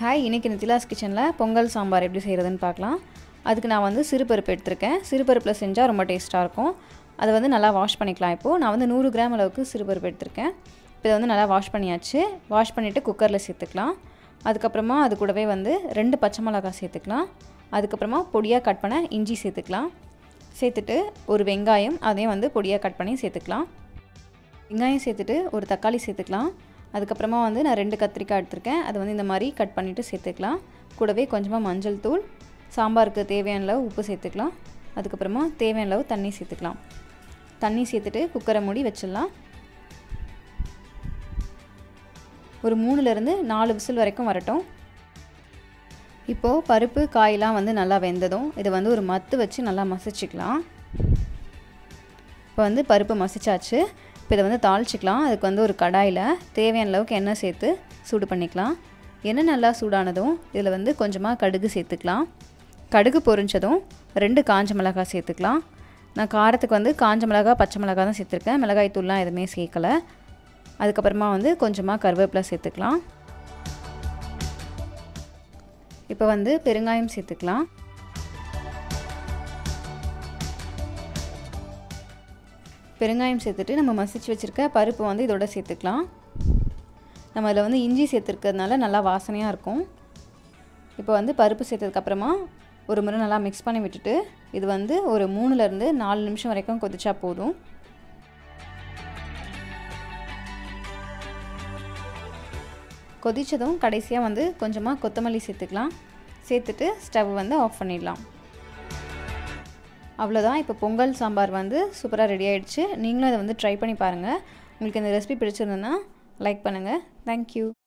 hi இன்றைக்கி நித்திலாஸ் கிச்சனில் பொங்கல் சாம்பார் எப்படி செய்கிறதுன்னு பார்க்கலாம் அதுக்கு நான் வந்து சிறுபருப்பு எடுத்திருக்கேன் சிறுபருப்பில் செஞ்சால் ரொம்ப டேஸ்ட்டாக இருக்கும் அதை வந்து நல்லா வாஷ் பண்ணிக்கலாம் இப்போது நான் வந்து நூறு கிராம் அளவுக்கு சிறுபருப்பு எடுத்திருக்கேன் இப்போ இதை வந்து நல்லா வாஷ் பண்ணியாச்சு வாஷ் பண்ணிவிட்டு குக்கரில் சேர்த்துக்கலாம் அதுக்கப்புறமா அது கூடவே வந்து ரெண்டு பச்சை மிளகாய் சேர்த்துக்கலாம் அதுக்கப்புறமா பொடியாக கட் பண்ண இஞ்சி சேர்த்துக்கலாம் சேர்த்துட்டு ஒரு வெங்காயம் அதையும் வந்து பொடியாக கட் பண்ணி சேர்த்துக்கலாம் வெங்காயம் சேர்த்துட்டு ஒரு தக்காளி சேர்த்துக்கலாம் அதுக்கப்புறமா வந்து நான் ரெண்டு கத்திரிக்காய் எடுத்திருக்கேன் அதை வந்து இந்த மாதிரி கட் பண்ணிவிட்டு சேர்த்துக்கலாம் கூடவே கொஞ்சமாக மஞ்சள் தூள் சாம்பாருக்கு தேவையான அளவு உப்பு சேர்த்துக்கலாம் அதுக்கப்புறமா தேவையான அளவு தண்ணி சேர்த்துக்கலாம் தண்ணி சேர்த்துட்டு குக்கரை மூடி வச்சிடலாம் ஒரு மூணுலேருந்து நாலு விசில் வரைக்கும் வரட்டும் இப்போது பருப்பு காயெலாம் வந்து நல்லா வெந்ததும் இதை வந்து ஒரு மத்து வச்சு நல்லா மசிச்சுக்கலாம் இப்போ வந்து பருப்பு மசிச்சாச்சு இப்போ இதை வந்து தாளிச்சிக்கலாம் அதுக்கு வந்து ஒரு கடாயில் தேவையான அளவுக்கு எண்ணெய் சேர்த்து சூடு பண்ணிக்கலாம் எண்ணெய் நல்லா சூடானதும் இதில் வந்து கொஞ்சமாக கடுகு சேர்த்துக்கலாம் கடுகு பொரிஞ்சதும் ரெண்டு காஞ்ச மிளகாய் சேர்த்துக்கலாம் நான் காரத்துக்கு வந்து காஞ்ச மிளகாய் பச்சை மிளகாய் தான் சேர்த்துருக்கேன் மிளகாய் தூள்லாம் எதுவுமே சேர்க்கலை அதுக்கப்புறமா வந்து கொஞ்சமாக கருவேப்பிலை சேர்த்துக்கலாம் இப்போ வந்து பெருங்காயம் சேர்த்துக்கலாம் பெருங்காயம் சேர்த்துட்டு நம்ம மசிச்சு வச்சுருக்க பருப்பு வந்து இதோட சேர்த்துக்கலாம் நம்ம அதில் வந்து இஞ்சி சேர்த்துருக்கிறதுனால நல்லா வாசனையாக இருக்கும் இப்போ வந்து பருப்பு சேர்த்ததுக்கப்புறமா ஒரு முறை நல்லா மிக்ஸ் பண்ணி விட்டுட்டு இது வந்து ஒரு மூணுலேருந்து நாலு நிமிஷம் வரைக்கும் கொதிச்சா போதும் கொதித்ததும் கடைசியாக வந்து கொஞ்சமாக கொத்தமல்லி சேர்த்துக்கலாம் சேர்த்துட்டு ஸ்டவ் வந்து ஆஃப் பண்ணிடலாம் அவ்வளோதான் இப்போ பொங்கல் சாம்பார் வந்து சூப்பராக ரெடி ஆகிடுச்சு நீங்களும் இதை வந்து ட்ரை பண்ணி பாருங்கள் உங்களுக்கு இந்த ரெசிபி பிடிச்சிருந்ததுன்னா லைக் பண்ணுங்கள் தேங்க்யூ